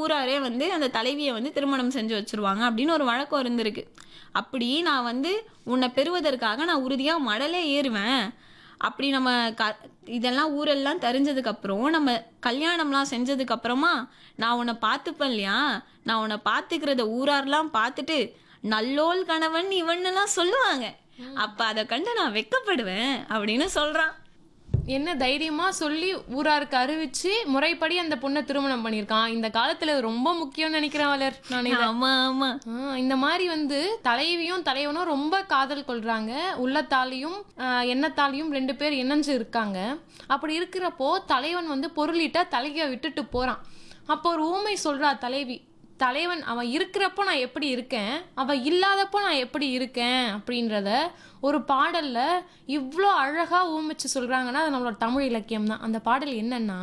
ஊராரே வந்து அந்த தலைவியை வந்து திருமணம் செஞ்சு வச்சிருவாங்க அப்படின்னு ஒரு வழக்கம் இருந்திருக்கு அப்படி நான் வந்து உன்னை பெறுவதற்காக நான் உறுதியாக மடலே ஏறுவேன் அப்படி நம்ம க இதெல்லாம் ஊரெல்லாம் தெரிஞ்சதுக்கு அப்புறம் நம்ம கல்யாணம்லாம் செஞ்சதுக்கு அப்புறமா நான் உன்னை பார்த்துப்பேன் இல்லையா நான் உன்னை பார்த்துக்கிறத ஊரார்லாம் பார்த்துட்டு நல்லோல் கணவன் இவன்னுலாம் சொல்லுவாங்க அப்ப அதை கண்டு நான் வெக்கப்படுவேன் அப்படின்னு சொல்றான் என்ன தைரியமா சொல்லி ஊராருக்கு அறிவிச்சு முறைப்படி அந்த பொண்ணை திருமணம் பண்ணியிருக்கான் இந்த காலத்துல இது ரொம்ப முக்கியம்னு நினைக்கிறேன் வளர் நான் இதை ஆமா ஆமா ஆ, இந்த மாதிரி வந்து தலைவியும் தலைவனும் ரொம்ப காதல் கொள்றாங்க உள்ளத்தாலையும் ஆ, எண்ணத்தாலையும் ரெண்டு பேர் இணைஞ்சு இருக்காங்க அப்படி இருக்கிறப்போ தலைவன் வந்து பொருளிட்ட தலையை விட்டுட்டு போறான் அப்போ ஒரு ஊமை சொல்றா தலைவி தலைவன் அவன் இருக்கிறப்போ நான் எப்படி இருக்கேன் அவன் இல்லாதப்போ நான் எப்படி இருக்கேன் அப்படின்றத ஒரு பாடல்ல இவ்வளோ அழகா ஊமிச்சு சொல்றாங்கன்னா அது நம்மளோட தமிழ் இலக்கியம் தான் அந்த பாடல் என்னன்னா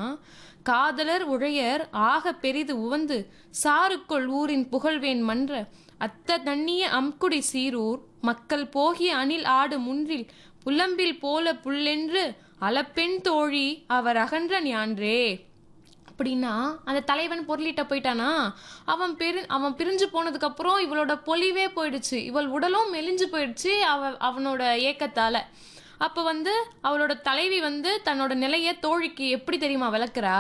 காதலர் உழையர் ஆக பெரிது உவந்து சாருக்குள் ஊரின் புகழ்வேன் மன்ற அத்த தண்ணிய அம்குடி சீரூர் மக்கள் போகிய அணில் ஆடு முன்றில் புலம்பில் போல புல்லென்று அளப்பெண் தோழி அவர் அகன்ற ஞான்றே அப்படின்னா அந்த தலைவன் பொருளிட்ட போயிட்டானா அவன் பெரு அவன் பிரிஞ்சு போனதுக்கு அப்புறம் இவளோட பொலிவே போயிடுச்சு இவள் உடலும் மெலிஞ்சு போயிடுச்சு அவ அவனோட ஏக்கத்தால அப்போ வந்து அவளோட தலைவி வந்து தன்னோட நிலையை தோழிக்கு எப்படி தெரியுமா விளக்குறா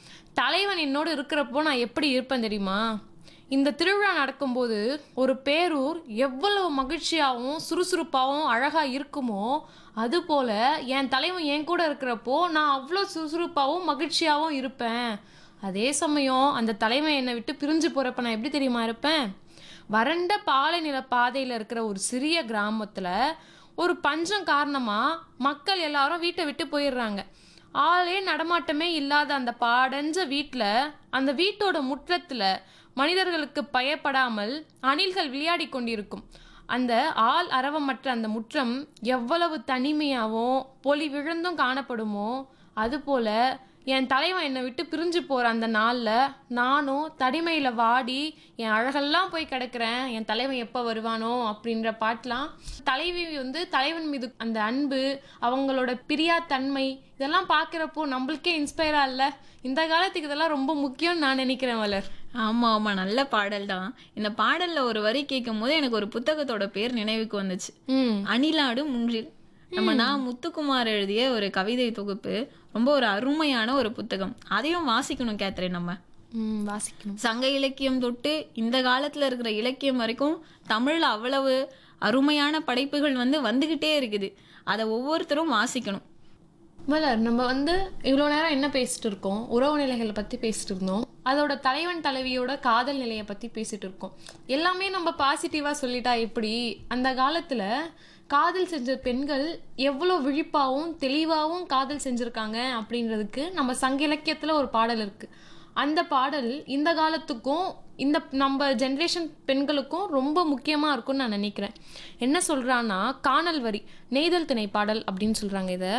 தலைவன் என்னோடு இருக்கிறப்போ நான் எப்படி இருப்பேன் தெரியுமா இந்த திருவிழா நடக்கும்போது ஒரு பேரூர் எவ்வளவு மகிழ்ச்சியாகவும் சுறுசுறுப்பாகவும் அழகாக இருக்குமோ அதுபோல் என் தலைவன் என் கூட இருக்கிறப்போ நான் அவ்வளோ சுறுசுறுப்பாகவும் மகிழ்ச்சியாகவும் இருப்பேன் அதே சமயம் அந்த தலைவன் என்னை விட்டு பிரிஞ்சு போகிறப்ப நான் எப்படி தெரியுமா இருப்பேன் வறண்ட பாலை நில பாதையில் இருக்கிற ஒரு சிறிய கிராமத்தில் ஒரு பஞ்சம் காரணமாக மக்கள் எல்லாரும் வீட்டை விட்டு போயிடுறாங்க ஆளே நடமாட்டமே இல்லாத அந்த பாடஞ்ச வீட்டில் அந்த வீட்டோட முற்றத்தில் மனிதர்களுக்கு பயப்படாமல் அணில்கள் விளையாடி கொண்டிருக்கும் அந்த ஆள் அரவமற்ற அந்த முற்றம் எவ்வளவு தனிமையாகவும் பொலி விழுந்தும் காணப்படுமோ அதுபோல என் தலைவன் என்னை விட்டு பிரிஞ்சு போகிற அந்த நாளில் நானும் தனிமையில் வாடி என் அழகெல்லாம் போய் கிடக்கிறேன் என் தலைவன் எப்போ வருவானோ அப்படின்ற பாட்டெலாம் தலைவி வந்து தலைவன் மீது அந்த அன்பு அவங்களோட பிரியாத்தன்மை இதெல்லாம் பார்க்குறப்போ நம்மளுக்கே இன்ஸ்பயரா இல்லை இந்த காலத்துக்கு இதெல்லாம் ரொம்ப முக்கியம்னு நான் நினைக்கிறேன் வளர் ஆமா ஆமா நல்ல பாடல் தான் இந்த பாடல்ல ஒரு வரி கேட்கும் போது எனக்கு ஒரு புத்தகத்தோட பேர் நினைவுக்கு வந்துச்சு ம் அணிலாடு முன்றில் நம்ம நான் முத்துக்குமார் எழுதிய ஒரு கவிதை தொகுப்பு ரொம்ப ஒரு அருமையான ஒரு புத்தகம் அதையும் வாசிக்கணும் கேத்ரின் நம்ம ம் வாசிக்கணும் சங்க இலக்கியம் தொட்டு இந்த காலத்துல இருக்கிற இலக்கியம் வரைக்கும் தமிழ்ல அவ்வளவு அருமையான படைப்புகள் வந்து வந்துகிட்டே இருக்குது அதை ஒவ்வொருத்தரும் வாசிக்கணும் மலர் நம்ம வந்து இவ்வளோ நேரம் என்ன பேசிட்டு இருக்கோம் உறவு நிலைகளை பற்றி பேசிட்டு இருந்தோம் அதோட தலைவன் தலைவியோட காதல் நிலையை பற்றி பேசிட்டு இருக்கோம் எல்லாமே நம்ம பாசிட்டிவாக சொல்லிட்டா எப்படி அந்த காலத்தில் காதல் செஞ்ச பெண்கள் எவ்வளோ விழிப்பாகவும் தெளிவாகவும் காதல் செஞ்சுருக்காங்க அப்படின்றதுக்கு நம்ம சங்க இலக்கியத்தில் ஒரு பாடல் இருக்குது அந்த பாடல் இந்த காலத்துக்கும் இந்த நம்ம ஜென்ரேஷன் பெண்களுக்கும் ரொம்ப முக்கியமாக இருக்கும்னு நான் நினைக்கிறேன் என்ன சொல்கிறான்னா காணல் வரி நெய்தல் திணை பாடல் அப்படின்னு சொல்கிறாங்க இதை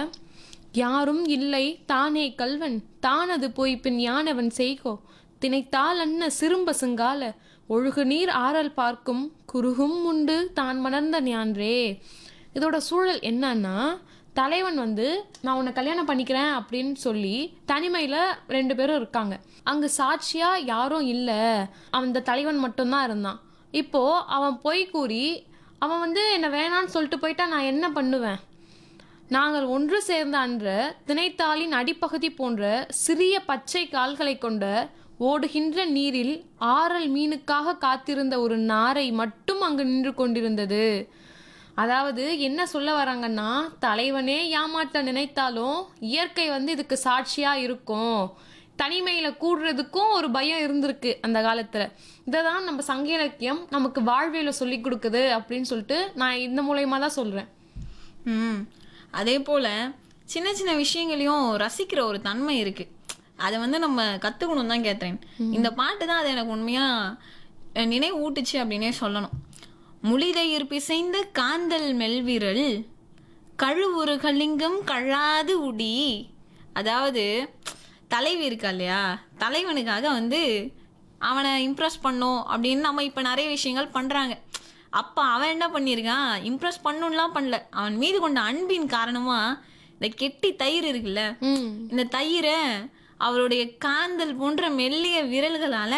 யாரும் இல்லை தானே கல்வன் தானது போய் பின் யானவன் செய்கோ திணைத்தால் அன்ன சிறும்ப சிங்கால ஒழுகு நீர் ஆறல் பார்க்கும் குறுகும் உண்டு தான் மணர்ந்த ஞான்றே இதோட சூழல் என்னன்னா தலைவன் வந்து நான் உன்னை கல்யாணம் பண்ணிக்கிறேன் அப்படின்னு சொல்லி தனிமையில் ரெண்டு பேரும் இருக்காங்க அங்கே சாட்சியாக யாரும் இல்லை அந்த தலைவன் மட்டும்தான் இருந்தான் இப்போ அவன் பொய் கூறி அவன் வந்து என்னை வேணான்னு சொல்லிட்டு போயிட்டா நான் என்ன பண்ணுவேன் நாங்கள் ஒன்று சேர்ந்த அன்று திணைத்தாளின் அடிப்பகுதி போன்ற சிறிய பச்சை கால்களை கொண்ட ஓடுகின்ற நீரில் ஆறல் மீனுக்காக காத்திருந்த ஒரு நாரை மட்டும் அங்கு நின்று கொண்டிருந்தது அதாவது என்ன சொல்ல வராங்கன்னா தலைவனே ஏமாற்ற நினைத்தாலும் இயற்கை வந்து இதுக்கு சாட்சியா இருக்கும் தனிமையில கூடுறதுக்கும் ஒரு பயம் இருந்திருக்கு அந்த காலத்துல இதை தான் நம்ம சங்க இலக்கியம் நமக்கு வாழ்வியல சொல்லி கொடுக்குது அப்படின்னு சொல்லிட்டு நான் இந்த மூலயமா தான் சொல்றேன் ம் அதே போல சின்ன சின்ன விஷயங்களையும் ரசிக்கிற ஒரு தன்மை இருக்கு அதை வந்து நம்ம கத்துக்கணும் தான் கேட்குறேன் இந்த பாட்டு தான் அது எனக்கு உண்மையா அஹ், நினைவு ஊட்டுச்சு அப்படின்னே சொல்லணும் முளிதையிர் பிசைந்த காந்தல் மெல்விரல் கழுவுரு கலிங்கம் கழாது உடி அதாவது தலைவி இருக்கா இல்லையா தலைவனுக்காக வந்து அவனை இம்ப்ரெஸ் பண்ணோம் அப்படின்னு நம்ம இப்போ நிறைய விஷயங்கள் பண்ணுறாங்க அப்போ அவன் என்ன பண்ணியிருக்கான் இம்ப்ரெஸ் பண்ணுன்னுலாம் பண்ணல அவன் மீது கொண்ட அன்பின் காரணமாக இந்த கெட்டி தயிர் இருக்குல்ல ம் இந்த தயிரை அவருடைய காந்தல் போன்ற மெல்லிய விரல்களால